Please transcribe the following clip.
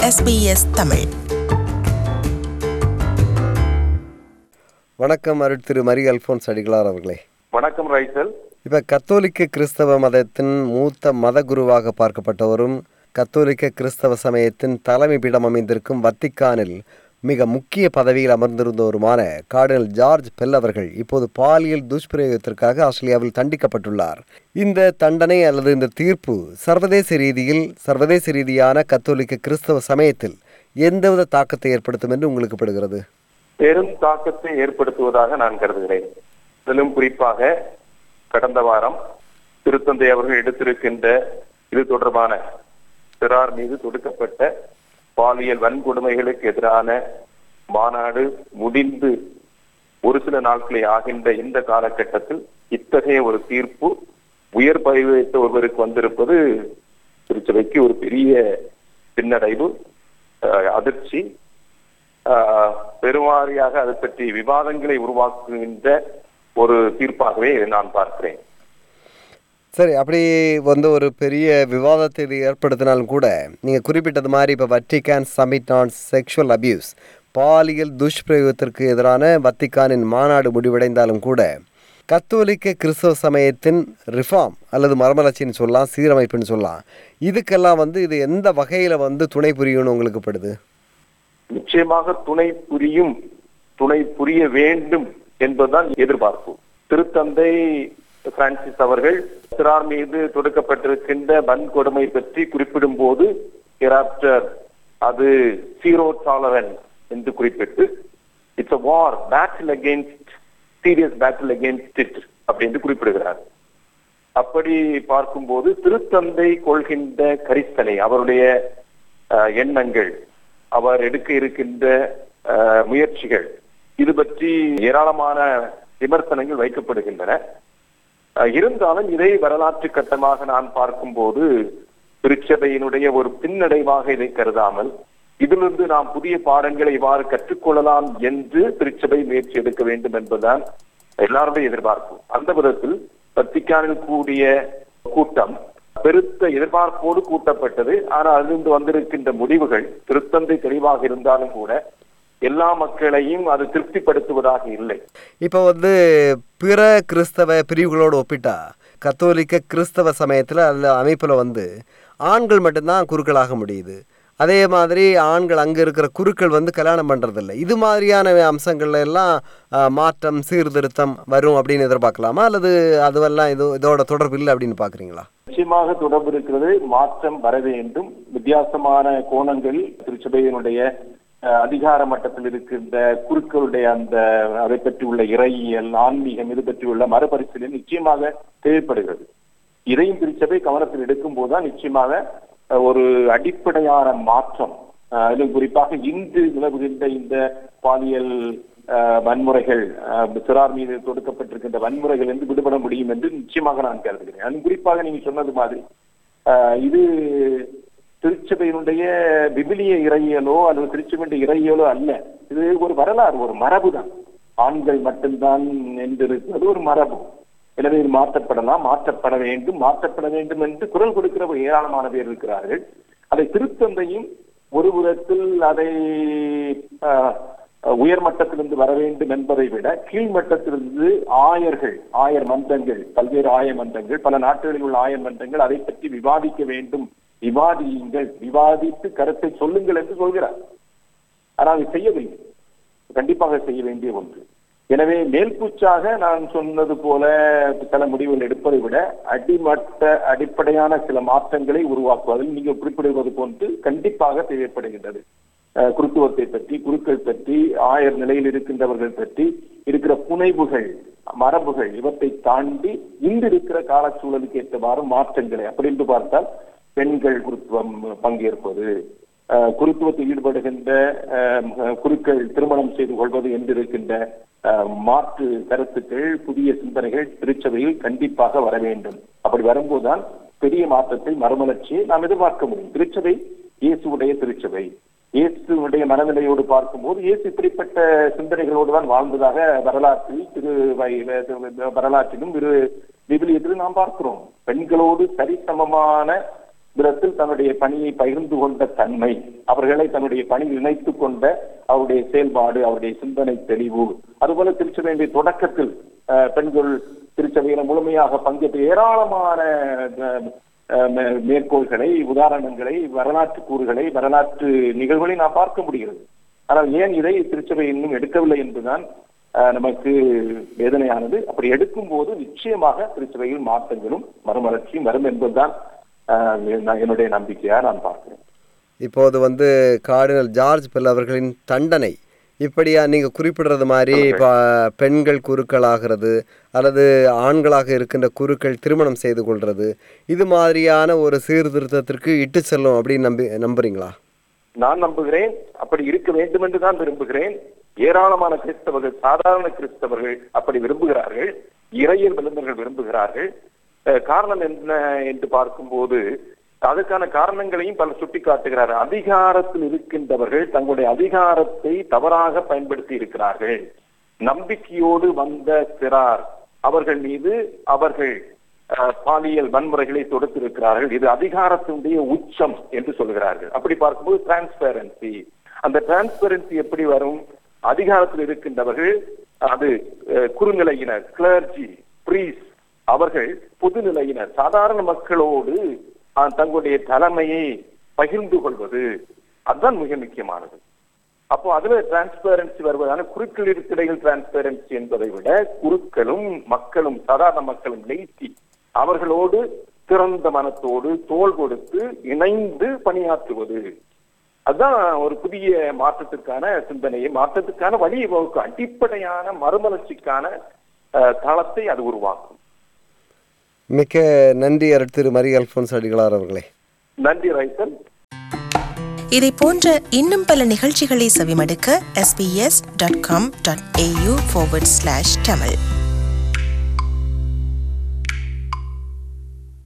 SBS Tamil வணக்கம் அருட் திரு மரி அல்போன்ஸ் அடிகளார் அவர்களே வணக்கம் ரைசல் இப்போ கத்தோலிக்க கிறிஸ்தவ மதத்தின் மூத்த மத குருவாக பார்க்கப்பட்டவரும் கத்தோலிக்க கிறிஸ்தவ சமயத்தின் தலைமை பீடம் அமைந்திருக்கும் வத்திக்கானில் மிக முக்கிய பதவியில் அமர்ந்திருந்தவருமான கார்டினல் ஜார்ஜ் பெல் அவர்கள் இப்போது பாலியல் துஷ்பிரயோகத்திற்காக ஆஸ்திரேலியாவில் தண்டிக்கப்பட்டுள்ளார் இந்த தண்டனை அல்லது இந்த தீர்ப்பு சர்வதேச ரீதியில் சர்வதேச ரீதியான கத்தோலிக்க கிறிஸ்தவ சமயத்தில் எந்தவித தாக்கத்தை ஏற்படுத்தும் என்று உங்களுக்கு படுகிறது பெரும் தாக்கத்தை ஏற்படுத்துவதாக நான் கருதுகிறேன் இதிலும் குறிப்பாக கடந்த வாரம் திருத்தந்தை அவர்கள் எடுத்திருக்கின்ற இது தொடர்பான சிறார் மீது தொடுக்கப்பட்ட பாலியல் வன்கொடுமைகளுக்கு எதிரான மாநாடு முடிந்து ஒரு சில நாட்களே ஆகின்ற இந்த காலகட்டத்தில் இத்தகைய ஒரு தீர்ப்பு உயர் பதவி வைத்த ஒருவருக்கு வந்திருப்பது திருச்சபைக்கு ஒரு பெரிய பின்னடைவு அஹ், அதிர்ச்சி ஆஹ் பெருவாரியாக அதை பற்றி விவாதங்களை உருவாக்குகின்ற ஒரு தீர்ப்பாகவே இதை நான் பார்க்கிறேன் சரி அப்படி வந்து ஒரு பெரிய விவாதத்தை இது ஏற்படுத்தினாலும் கூட நீங்கள் குறிப்பிட்டது மாதிரி இப்போ Vatican summit on sexual abuse பாலியல் துஷ்பிரயோகத்திற்கு எதிரான வத்திக்கானின் மாநாடு முடிவடைந்தாலும் கூட கத்தோலிக்க கிறிஸ்தவ சமயத்தின் ரிஃபார்ம் அல்லது மரமலர்ச்சின்னு சொல்லலாம் சீரமைப்புன்னு சொல்லலாம் இதுக்கெல்லாம் வந்து இது எந்த வகையில் வந்து துணை புரியும்னு உங்களுக்கு படுது நிச்சயமாக துணை புரியும் துணை புரிய வேண்டும் என்பதுதான் எதிர்பார்ப்பு திருத்தந்தை பிரான்சிஸ் அவர்கள் சிறார் மீது தொடுக்கப்பட்டிருக்கின்ற வன்கொடுமை பற்றி குறிப்பிடும் போது ஹெராப்டர் அது சீரோ டாலரன்ஸ் என்று குறிப்பிட்டு it's a war battle against serious battle against it அப்படின்னு குறிப்பிடுகிறார் அப்படி பார்க்கும்போது திருத்தந்தை கொள்கின்ற கரிசனை அவருடைய அஹ், எண்ணங்கள் அவர் எடுக்க இருக்கின்ற அஹ், முயற்சிகள் இது பற்றி ஏராளமான விமர்சனங்கள் வைக்கப்படுகின்றன அஹ், இருந்தாலும் இதை வரலாற்று கட்டமாக நான் பார்க்கும்போது திருச்சபையினுடைய ஒரு பின்னடைவாக இதை கருதாமல் இதிலிருந்து நாம் புதிய பாடங்களை இவ்வாறு கற்றுக்கொள்ளலாம் என்று திருச்சபை முயற்சி எடுக்க வேண்டும் என்பதுதான் எல்லாருடைய எதிர்பார்ப்பு அந்த விதத்தில் வத்திக்கானில் கூடிய கூட்டம் பெருத்த எதிர்பார்ப்போடு கூட்டப்பட்டது ஆனால் அதிலிருந்து வந்திருக்கின்ற முடிவுகள் திருத்தந்தை தெளிவாக இருந்தாலும் கூட எல்லா மக்களையும் அது திருப்திப்படுத்துவதாக இல்லை இப்போ வந்து பிற கிறிஸ்தவ பிரிவுகளோடு ஒப்பிட்டா கத்தோலிக்க கிறிஸ்தவ சமயத்தில் அதில் அமைப்பில் வந்து ஆண்கள் மட்டும்தான் குருக்களாக முடியுது அதே மாதிரி ஆண்கள் அங்கே இருக்கிற குருக்கள் வந்து கல்யாணம் பண்ணுறதில்ல இது மாதிரியான அம்சங்கள்ல எல்லாம் ஆ, மாற்றம் சீர்திருத்தம் வரும் அப்படின்னு எதிர்பார்க்கலாமா அல்லது அதுவெல்லாம் இது இதோட தொடர்பு இல்லை அப்படின்னு பார்க்குறீங்களா நிச்சயமாக தொடர்பு இருக்கிறது மாற்றம் வர வேண்டும் வித்தியாசமான கோணங்கள் திருச்சபையினுடைய அஹ், அதிகார மட்டத்தில் இருக்கின்ற குருக்களுடைய அந்த அதை பற்றி உள்ள இறையியல் ஆன்மீகம் இது பற்றி உள்ள மறுபரிசீலனை நிச்சயமாக தேவைப்படுகிறது இதையும் திருச்சபை கவனத்தில் எடுக்கும் போதுதான் நிச்சயமாக அஹ், ஒரு அடிப்படையான மாற்றம் அஹ், அதிலும் குறிப்பாக இன்று நிலவுகின்ற இந்த பாலியல் அஹ், வன்முறைகள் அஹ், சிறார் மீது தொடுக்கப்பட்டிருக்கின்ற வன்முறைகள் என்று விடுபட முடியும் என்று நிச்சயமாக நான் கருதுகிறேன் அதுவும் குறிப்பாக நீங்க சொன்னது மாதிரி அஹ், இது திருச்சபையினுடைய விபிலிய இறையியலோ அல்லது திருச்சபையுடைய இறையியலோ அல்ல இது ஒரு வரலாறு ஒரு மரபு தான் ஆண்கள் மட்டும்தான் என்று இருக்கிறது ஒரு மரபு எனவே இது மாற்றப்படலாம் மாற்றப்பட வேண்டும் மாற்றப்பட வேண்டும் என்று குரல் கொடுக்கிற ஒரு ஏராளமான பேர் இருக்கிறார்கள் அதை திருத்தந்தையும் ஒரு புறத்தில் அதை ஆஹ், உயர் மட்டத்திலிருந்து வர வேண்டும் என்பதை விட கீழ் மட்டத்திலிருந்து ஆயர்கள் ஆயர் மன்றங்கள் பல்வேறு ஆயர் மன்றங்கள் பல நாடுகளில் உள்ள ஆயர் மன்றங்கள் அதை பற்றி விவாதிக்க வேண்டும் விவாதியுங்கள் விவாதித்து கருத்தை சொல்லுங்கள் என்று சொல்கிறார் ஆனால் அதை செய்யவில்லை கண்டிப்பாக செய்ய வேண்டிய ஒன்று எனவே மேல்பூச்சாக நான் சொன்னது போல சில முடிவுகள் எடுப்பதை விட அடிமட்ட அடிப்படையான சில மாற்றங்களை உருவாக்குவதில் நீங்க குறிப்பிடுவது போன்று கண்டிப்பாக தேவைப்படுகின்றது அஹ், குருத்துவத்தை பற்றி குருக்கள் பற்றி ஆயர் நிலையில் இருக்கின்றவர்கள் பற்றி இருக்கிற புனைவுகள் மரபுகள் இவற்றை தாண்டி இன்று இருக்கிற காலச்சூழலுக்கு ஏற்றவாறு மாற்றங்களை அப்படி என்று பார்த்தால் பெண்கள் குருத்துவம் பங்கேற்பது அஹ், குருத்துவத்தில் ஈடுபடுகின்ற அஹ், குருக்கள் திருமணம் செய்து கொள்வது என்றிருக்கின்ற அஹ், மாற்று கருத்துக்கள் புதிய சிந்தனைகள் திருச்சபையில் கண்டிப்பாக வர வேண்டும் அப்படி வரும்போதுதான் பெரிய மாற்றத்தை மறுமலர்ச்சியை நாம் எதிர்பார்க்க முடியும் திருச்சபை இயேசுவுடைய திருச்சபை இயேசுடைய மனநிலையோடு பார்க்கும்போது இயேசு இப்படிப்பட்ட சிந்தனைகளோடு தான் வாழ்ந்ததாக வரலாற்றில் திரு வை- வரலாற்றிலும் திரு விவிலியத்திலும் நாம் பார்க்கிறோம் பெண்களோடு சரிசமமான விதத்தில் தன்னுடைய பணியை பகிர்ந்து கொண்ட தன்மை அவர்களை தன்னுடைய பணியில் இணைத்துக் கொண்ட அவருடைய செயல்பாடு அவருடைய சிந்தனை தெளிவு அதுபோல திருச்சபையுடைய தொடக்கத்தில் அஹ், பெண்கள் திருச்சபையில முழுமையாக பங்கேற்ற ஏராளமான அஹ், அஹ், மே- மேற்கோள்களை உதாரணங்களை வரலாற்று கூறுகளை வரலாற்று நிகழ்வுகளை நாம் பார்க்க முடிகிறது ஆனால் ஏன் இதை திருச்சபை இன்னும் எடுக்கவில்லை என்பதுதான் அஹ், நமக்கு வேதனையானது அப்படி எடுக்கும் போது நிச்சயமாக திருச்சபையில் மாற்றங்களும் மறுமலர்ச்சியும் வரும் என்பதுதான் அஹ், நான் என்னுடைய நம்பிக்கையா நான் பார்க்கிறேன் இப்போது வந்து கார்டினல் ஜார்ஜ் பெல் அவர்களின் தண்டனை இப்படியா நீங்கள் குறிப்பிடுறது மாதிரி இப்போ பெண்கள் குருக்களாகிறது அல்லது ஆண்களாக இருக்கின்ற குருக்கள் திருமணம் செய்து கொள்வது இது மாதிரியான ஒரு சீர்திருத்தத்திற்கு இட்டு செல்லும் அப்படின்னு நம்பி நம்புறீங்களா நான் நம்புகிறேன் அப்படி இருக்க வேண்டும் என்று தான் விரும்புகிறேன் ஏராளமான கிறிஸ்தவர்கள் சாதாரண கிறிஸ்தவர்கள் அப்படி விரும்புகிறார்கள் இறையல் வல்லுநர்கள் விரும்புகிறார்கள் அஹ், காரணம் என்ன என்று பார்க்கும்போது அதற்கான காரணங்களையும் பலர் சுட்டிக்காட்டுகிறார் அதிகாரத்தில் இருக்கின்றவர்கள் தங்களுடைய அதிகாரத்தை தவறாக பயன்படுத்தி இருக்கிறார்கள் நம்பிக்கையோடு வந்த சிறார் அவர்கள் மீது அவர்கள் அஹ், பாலியல் வன்முறைகளை தொடுத்திருக்கிறார்கள் இது அதிகாரத்தினுடைய உச்சம் என்று சொல்கிறார்கள் அப்படி பார்க்கும்போது டிரான்ஸ்பேரன்சி அந்த டிரான்ஸ்பேரன்சி எப்படி வரும் அதிகாரத்தில் இருக்கின்றவர்கள் அது அஹ், குறுநிலையினர் கிளர்ஜி பிரீஸ் அவர்கள் பொதுநிலையினர் சாதாரண மக்களோடு அஹ், தங்களுடைய தலைமையை பகிர்ந்து கொள்வது அதுதான் மிக முக்கியமானது அப்போ அதுல டிரான்ஸ்பேரன்சி வருவதான குருக்களிற்கு இடையில் டிரான்ஸ்பேரன்சி என்பதை விட குருக்களும் மக்களும் சாதாரண மக்களும் லேசி அவர்களோடு திறந்த மனத்தோடு தோள் கொடுத்து இணைந்து பணியாற்றுவது அதுதான் ஒரு புதிய மாற்றத்திற்கான சிந்தனையை மாற்றத்துக்கான வழியை வகுக்கும் அடிப்படையான மறுமலர்ச்சிக்கான அஹ், தளத்தை அது உருவாக்கும் மிக்க நன்றி அருட் திரு மரி அல்போன்ஸ் அடிகளார் அவர்களே நன்றி ரைசன் இதை போன்ற இன்னும் பல நிகழ்ச்சிகளை செவிமடுக்க sbs.com.au forward slash tamil